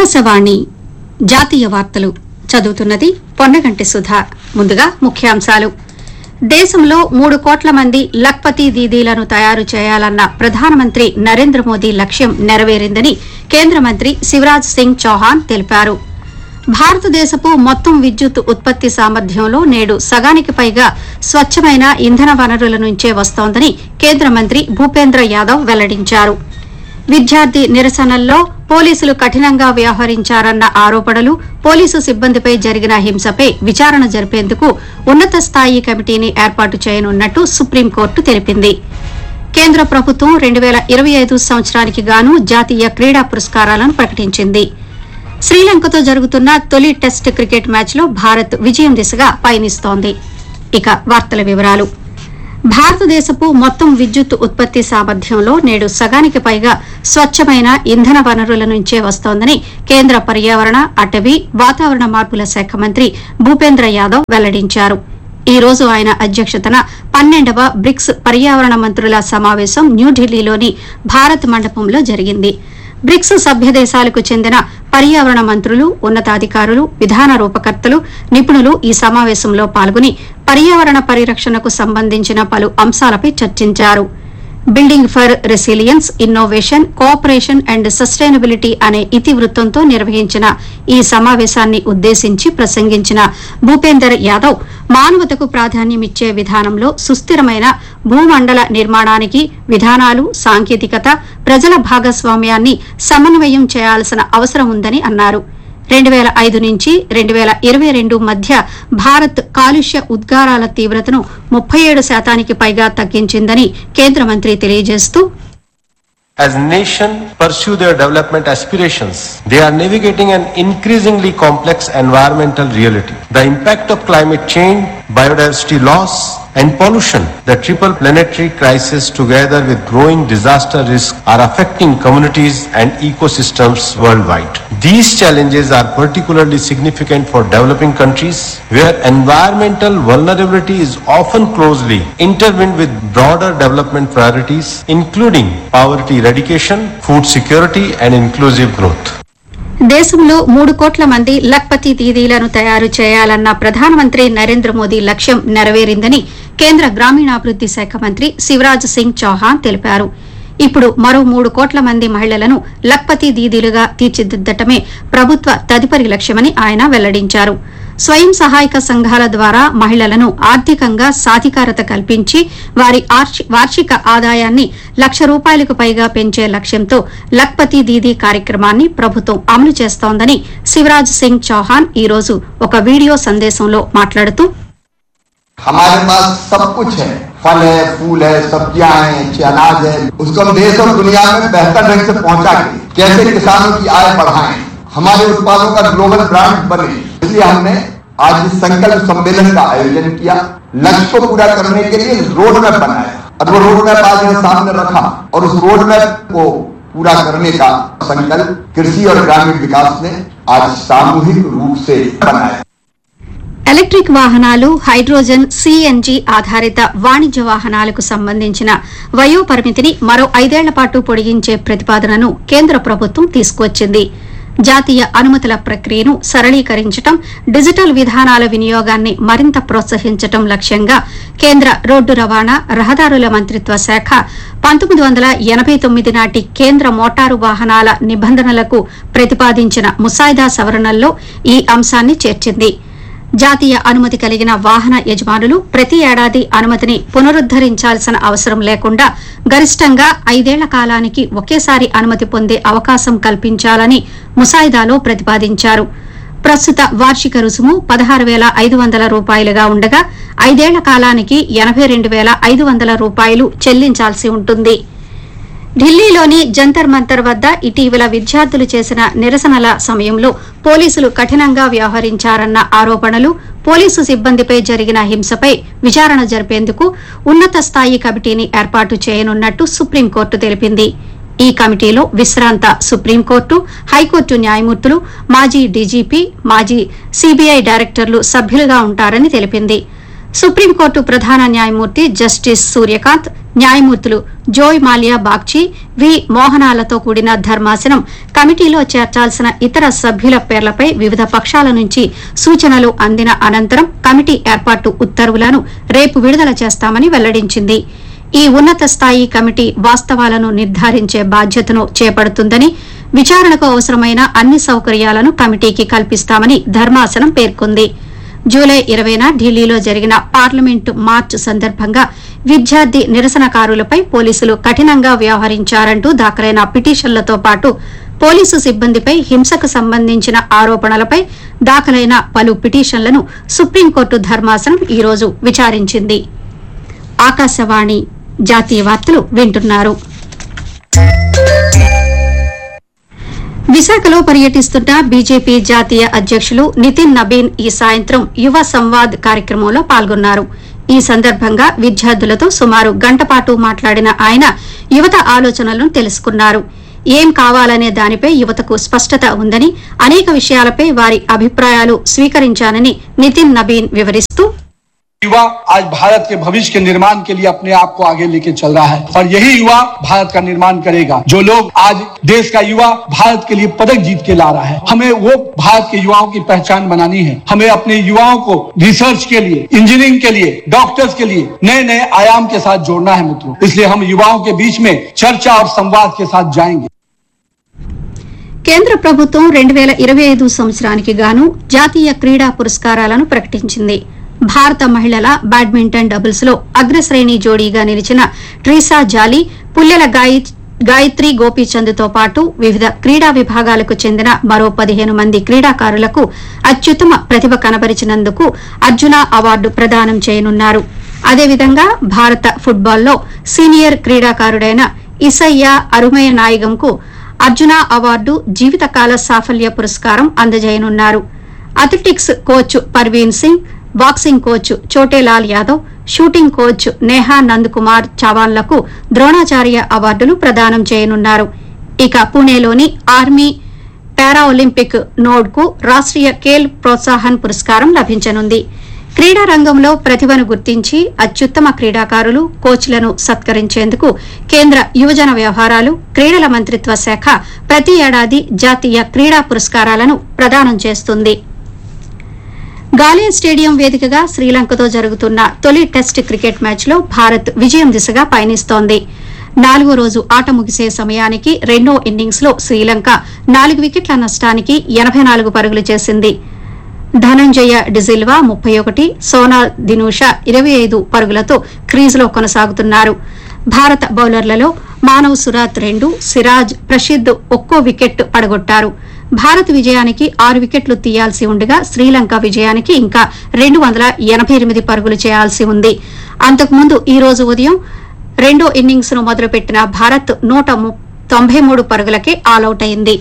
ఆకాశవాణి జాతీయ వార్తలు చదువుతున్నది పొన్నగంటి సుధా ముందుగా ముఖ్యాంశాలు దేశంలో మూడు కోట్ల మంది లక్పతి దీదీలను తయారు చేయాలన్న ప్రధానమంత్రి నరేంద్ర మోదీ లక్ష్యం నెరవేరిందని కేంద్ర మంత్రి శివరాజ్ సింగ్ చౌహాన్ తెలిపారు భారతదేశపు మొత్తం విద్యుత్ ఉత్పత్తి సామర్థ్యంలో నేడు సగానికి పైగా స్వచ్ఛమైన ఇంధన వనరుల నుంచే వస్తోందని కేంద్ర మంత్రి భూపేంద్ర యాదవ్ వెల్లడించారు విద్యార్థి నిరసనల్లో పోలీసులు కఠినంగా వ్యవహరించారన్న ఆరోపణలు పోలీసు సిబ్బందిపై జరిగిన హింసపై విచారణ జరిపేందుకు ఉన్నత స్థాయి కమిటీని ఏర్పాటు చేయనున్నట్టు సుప్రీంకోర్టు తెలిపింది కేంద్ర ప్రభుత్వం రెండు వేల ఇరవై ఐదు సంవత్సరానికి గాను జాతీయ క్రీడా పురస్కారాలను ప్రకటించింది శ్రీలంకతో జరుగుతున్న తొలి టెస్ట్ క్రికెట్ మ్యాచ్లో భారత్ విజయం దిశగా పయనిస్తోంది ఇక వార్తల వివరాలు భారతదేశపు మొత్తం విద్యుత్ ఉత్పత్తి సామర్థ్యంలో నేడు సగానికి పైగా స్వచ్ఛమైన ఇంధన వనరుల నుంచే వస్తోందని కేంద్ర పర్యావరణ అటవీ వాతావరణ మార్పుల శాఖ మంత్రి భూపేంద్ర యాదవ్ వెల్లడించారు ఈ రోజు ఆయన అధ్యక్షతన పన్నెండవ బ్రిక్స్ పర్యావరణ మంత్రుల సమావేశం న్యూఢిల్లీలోని భారత్ మండపంలో జరిగింది బ్రిక్స్ సభ్య దేశాలకు చెందిన పర్యావరణ మంత్రులు ఉన్నతాధికారులు విధాన రూపకర్తలు నిపుణులు ఈ సమావేశంలో పాల్గొని పర్యావరణ పరిరక్షణకు సంబంధించిన పలు అంశాలపై చర్చించారు building for resilience innovation cooperation and sustainability అనే ఇతివృత్తంతో నిర్వహించిన ఈ సమావేశాన్ని ఉద్దేశించి ప్రసంగించిన భూపేందర్ యాదవ్ మానవతకు ప్రాధాన్యమిచ్చే విధానంలో సుస్థిరమైన భూమండల నిర్మాణానికి విధానాలు సాంకేతికత ప్రజల భాగస్వామ్యాన్ని సమన్వయం చేయాల్సిన అవసరం ఉందని అన్నారు రెండు వేల ఐదు నుంచి రెండు వేల ఇరవై రెండు మధ్య భారత్ కాలుష్య ఉద్గారాల తీవ్రతను ముప్పై ఏడు శాతానికి పైగా తగ్గించిందని కేంద్ర మంత్రి తెలియజేస్తూ As nations pursue their development aspirations, they are navigating an increasingly complex environmental reality. The impact of climate change, biodiversity loss, and pollution, the triple planetary crisis together with growing disaster risk are affecting communities and ecosystems worldwide. These challenges are particularly significant for developing countries where environmental vulnerability is often closely intertwined with broader development priorities including poverty eradication, food security and inclusive growth. దేశంలో మూడు కోట్ల మంది లక్పతి దీదీలను తయారు చేయాలన్న ప్రధానమంత్రి నరేంద్ర మోదీ లక్ష్యం నెరవేరిందని కేంద్ర గ్రామీణాభివృద్ది శాఖ మంత్రి శివరాజ్ సింగ్ చౌహాన్ తెలిపారు ఇప్పుడు మరో మూడు కోట్ల మంది మహిళలను లక్పతి దీదీలుగా తీర్చిదిద్దటమే ప్రభుత్వ తదుపరి లక్ష్యమని ఆయన వెల్లడించారు స్వయం సహాయక సంఘాల ద్వారా మహిళలను ఆర్థికంగా సాధికారత కల్పించి వారి ఆర్షి- వార్షిక ఆదాయాన్ని లక్ష రూపాయలకు పైగా పెంచే లక్ష్యంతో లక్పతి దీదీ కార్యక్రమాన్ని ప్రభుత్వం అమలు చేస్తోందని శివరాజ్ సింగ్ చౌహాన్ ఈ రోజు ఒక వీడియో సందేశంలో మాట్లాడుతూ हमारे पास सब कुछ है फल है फूल है सब्जियां हैं अच्छे अनाज है उसको हम देश और दुनिया में बेहतर ढंग से पहुंचा के कैसे किसानों की आय बढ़ाएं हमारे उत्पादों का ग्लोबल ब्रांड बने इसलिए हमने आज इस संकल्प सम्मेलन का आयोजन किया लक्ष्य को पूरा करने के लिए रोड मैप बनाया और वो रोड मैप आज यहाँ सामने रखा और उस रोड मैप को पूरा करने का संकल्प कृषि और ग्रामीण विकास ने आज सामूहिक रूप से बनाया ఎలక్ట్రిక్ వాహనాలు హైడ్రోజన్ సిఎన్జి ఆధారిత వాణిజ్య వాహనాలకు సంబంధించిన వయో పరిమితిని మరో ఐదేళ్ల పాటు పొడిగించే ప్రతిపాదనను కేంద్ర ప్రభుత్వం తీసుకువచ్చింది జాతీయ అనుమతుల ప్రక్రియను సరళీకరించడం డిజిటల్ విధానాల వినియోగాన్ని మరింత ప్రోత్సహించడం లక్ష్యంగా కేంద్ర రోడ్డు రవాణా రహదారుల మంత్రిత్వ శాఖ పంతొమ్మిది వందల ఎనబై తొమ్మిది నాటి కేంద్ర మోటారు వాహనాల నిబంధనలకు ప్రతిపాదించిన ముసాయిదా సవరణల్లో ఈ అంశాన్ని చేర్చింది జాతీయ అనుమతి కలిగిన వాహన యజమానులు ప్రతి ఏడాది అనుమతిని పునరుద్దరించాల్సిన అవసరం లేకుండా గరిష్టంగా ఐదేళ్ల కాలానికి ఒకేసారి అనుమతి పొందే అవకాశం కల్పించాలని ముసాయిదాలో ప్రతిపాదించారు ప్రస్తుత వార్షిక రుసుము పదహారు వేల ఐదు వందల రూపాయలుగా ఉండగా ఐదేళ్ల కాలానికి ఎనబై రెండు వేల ఐదు వందల రూపాయలు చెల్లించాల్సి ఉంటుంది ఢిల్లీలోని జంతర్ మంతర్ వద్ద ఇటీవల విద్యార్థులు చేసిన నిరసనల సమయంలో పోలీసులు కఠినంగా వ్యవహరించారన్న ఆరోపణలు పోలీసు సిబ్బందిపై జరిగిన హింసపై విచారణ జరిపేందుకు ఉన్నత స్థాయి కమిటీని ఏర్పాటు చేయనున్నట్టు సుప్రీంకోర్టు తెలిపింది ఈ కమిటీలో విశ్రాంత సుప్రీంకోర్టు హైకోర్టు న్యాయమూర్తులు మాజీ డీజీపీ మాజీ సీబీఐ డైరెక్టర్లు సభ్యులుగా ఉంటారని తెలిపింది సుప్రీంకోర్టు ప్రధాన న్యాయమూర్తి జస్టిస్ సూర్యకాంత్ న్యాయమూర్తులు జోయ్ మాలియా బాగ్చి వి మోహనాలతో కూడిన ధర్మాసనం కమిటీలో చేర్చాల్సిన ఇతర సభ్యుల పేర్లపై వివిధ పక్షాల నుంచి సూచనలు అందిన అనంతరం కమిటీ ఏర్పాటు ఉత్తర్వులను రేపు విడుదల చేస్తామని వెల్లడించింది ఈ ఉన్నత స్థాయి కమిటీ వాస్తవాలను నిర్ధారించే బాధ్యతను చేపడుతుందని విచారణకు అవసరమైన అన్ని సౌకర్యాలను కమిటీకి కల్పిస్తామని ధర్మాసనం పేర్కొంది జూలై ఇరవైన ఢిల్లీలో జరిగిన పార్లమెంటు మార్చ్ సందర్భంగా విద్యార్థి నిరసనకారులపై పోలీసులు కఠినంగా వ్యవహరించారంటూ దాఖలైన పిటిషన్లతో పాటు పోలీసు సిబ్బందిపై హింసకు సంబంధించిన ఆరోపణలపై దాఖలైన పలు పిటిషన్లను సుప్రీంకోర్టు ధర్మాసనం ఈ రోజు విచారించింది ఆకాశవాణి జాతీయ వార్తలు వింటున్నారు విశాఖలో పర్యటిస్తున్న బీజేపీ జాతీయ అధ్యక్షులు నితిన్ నబీన్ ఈ సాయంత్రం యువ సంవాద్ కార్యక్రమంలో పాల్గొన్నారు ఈ సందర్భంగా విద్యార్థులతో సుమారు గంట పాటు మాట్లాడిన ఆయన యువత ఆలోచనలను తెలుసుకున్నారు ఏం కావాలనే దానిపై యువతకు స్పష్టత ఉందని అనేక విషయాలపై వారి అభిప్రాయాలు స్వీకరించానని నితిన్ నబీన్ వివరిస్తూ युवा आज भारत के भविष्य के निर्माण के लिए अपने आप को आगे लेके चल रहा है और यही युवा भारत का निर्माण करेगा जो लोग आज देश का युवा भारत के लिए पदक जीत के ला रहा है हमें वो भारत के युवाओं की पहचान बनानी है हमें अपने युवाओं को रिसर्च के लिए इंजीनियरिंग के लिए डॉक्टर्स के लिए नए नए आयाम के साथ जोड़ना है मित्रों इसलिए हम युवाओं के बीच में चर्चा और संवाद के साथ जाएंगे కేంద్ర ప్రభుత్వం రెండు వేల ఇరవై ఐదు సంవత్సరానికి గాను జాతీయ క్రీడా పురస్కారాలను ప్రకటించింది భారత మహిళల బ్యాడ్మింటన్ డబుల్స్ లో అగ్రశ్రేణి జోడీగా నిలిచిన ట్రీసా జాలీ పుల్లెల గాయి గాయత్రి గోపీచంద్ తో పాటు వివిధ క్రీడా విభాగాలకు చెందిన మరో పదిహేను మంది క్రీడాకారులకు అత్యుత్తమ ప్రతిభ కనబరిచినందుకు అర్జున అవార్డు ప్రదానం చేయనున్నారు అదేవిధంగా భారత ఫుట్బాల్లో సీనియర్ క్రీడాకారుడైన ఇసయ్య అరుమయ నాయగంకు అర్జున అవార్డు జీవితకాల సాఫల్య పురస్కారం అందజేయనున్నారు athletics coach Parveen Singh boxing coach Chhotelal Yadav shooting coach Neha Nandakumar చవాన్లకు ద్రోణాచార్య అవార్డులు ప్రదానం చేయనున్నారు ఇక పుణేలోని ఆర్మీ పారా ఒలింపిక్ నోడ్ కు రాష్ట్రీయ ఖేల్ ప్రోత్సాహన్ పురస్కారం లభించనుంది క్రీడా రంగంలో ప్రతిభను గుర్తించి అత్యుత్తమ క్రీడాకారులు కోచ్లను సత్కరించేందుకు కేంద్ర యువజన వ్యవహారాలు క్రీడల మంత్రిత్వ శాఖ ప్రతి ఏడాది జాతీయ క్రీడా పురస్కారాలను ప్రదానం చేస్తుంది గాలియన్ స్టేడియం వేదికగా శ్రీలంకతో జరుగుతున్న తొలి టెస్ట్ క్రికెట్ మ్యాచ్లో భారత్ విజయం దిశగా పయనిస్తోంది నాలుగో రోజు ఆట ముగిసే సమయానికి రెండో ఇన్నింగ్స్ లో శ్రీలంక నాలుగు వికెట్ల నష్టానికి ఎనబై నాలుగు పరుగులు చేసింది ధనంజయ డిజిల్వా ముప్పై ఒకటి సోనా దినూష ఇరవై ఐదు పరుగులతో క్రీజులో కొనసాగుతున్నారు భారత బౌలర్లలో మానవ్ సురాత్ రెండు సిరాజ్ ప్రసిద్ ఒక్కో వికెట్ పడగొట్టారు భారత్ విజయానికి ఆరు వికెట్లు తీయాల్సి ఉండగా శ్రీలంక విజయానికి ఇంకా రెండు వందల ఎనబై ఎనిమిది పరుగులు చేయాల్సి ఉంది అంతకుముందు ఈ రోజు ఉదయం రెండో ఇన్నింగ్స్ ను మొదలుపెట్టిన భారత్ నూట తొంభై మూడు పరుగులకే ఆలౌట్ అయింది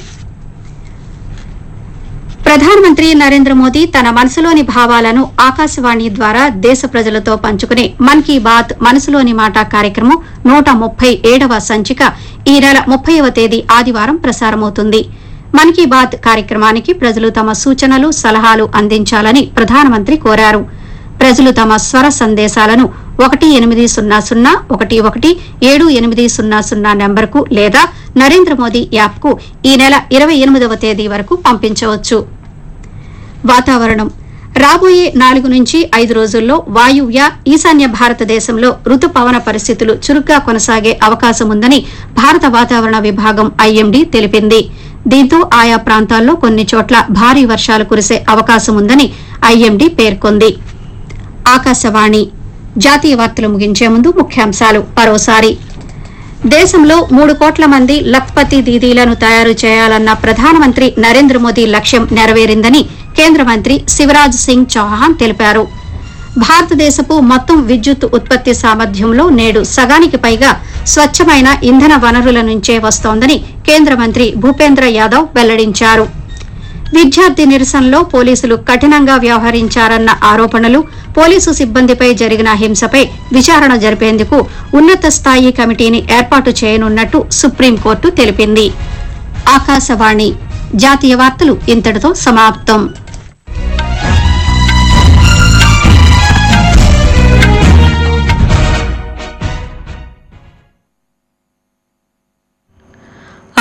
ప్రధానమంత్రి నరేంద్ర మోదీ తన మనసులోని భావాలను ఆకాశవాణి ద్వారా దేశ ప్రజలతో పంచుకునే మన్ కీ బాత్ మనసులోని మాట కార్యక్రమం నూట ముప్పై ఏడవ సంచిక ఈ నెల ముప్పైవ తేదీ ఆదివారం ప్రసారమవుతుంది మన్ కీ బాత్ కార్యక్రమానికి ప్రజలు తమ సూచనలు సలహాలు అందించాలని ప్రధానమంత్రి కోరారు ప్రజలు తమ స్వర సందేశాలను ఒకటి ఎనిమిది సున్నా సున్నా ఒకటి ఒకటి ఏడు ఎనిమిది సున్నా సున్నా నెంబర్కు లేదా నరేంద్ర మోదీ యాప్కు ఈ నెల ఇరవై ఎనిమిదవ తేదీ వరకు పంపించవచ్చు వాతావరణం రాబోయే నాలుగు నుంచి ఐదు రోజుల్లో వాయువ్య ఈశాన్య భారతదేశంలో రుతుపవన పరిస్థితులు చురుగ్గా కొనసాగే అవకాశం ఉందని భారత వాతావరణ విభాగం ఐఎండీ తెలిపింది దీంతో ఆయా ప్రాంతాల్లో కొన్ని చోట్ల భారీ వర్షాలు కురిసే అవకాశం ఉందని ఐఎండీ పేర్కొంది ఆకాశవాణి జాతీయ వార్తలు ముగించే ముందు ముఖ్యాంశాలు మరోసారి దేశంలో మూడు కోట్ల మంది లఖ్పతి దీదీలను తయారు చేయాలన్న ప్రధానమంత్రి నరేంద్ర మోదీ లక్ష్యం నెరవేరిందని కేంద్ర మంత్రి శివరాజ్ సింగ్ చౌహాన్ తెలిపారు భారతదేశపు మొత్తం విద్యుత్ ఉత్పత్తి సామర్థ్యంలో నేడు సగానికి పైగా స్వచ్ఛమైన ఇంధన వనరుల నుంచే వస్తోందని కేంద్ర మంత్రి భూపేంద్ర యాదవ్ వెల్లడించారు విద్యార్థి నిరసనలో పోలీసులు కఠినంగా వ్యవహరించారన్న ఆరోపణలు పోలీసు సిబ్బందిపై జరిగిన హింసపై విచారణ జరిపేందుకు ఉన్నత స్థాయి కమిటీని ఏర్పాటు చేయనున్నట్టు సుప్రీంకోర్టు తెలిపింది ఆకాశవాణి జాతీయ వార్తలు ఇంతటితో సమాప్తం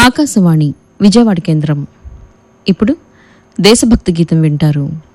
ఆకాశవాణి విజయవాడ కేంద్రం ఇప్పుడు దేశభక్తి గీతం వింటారు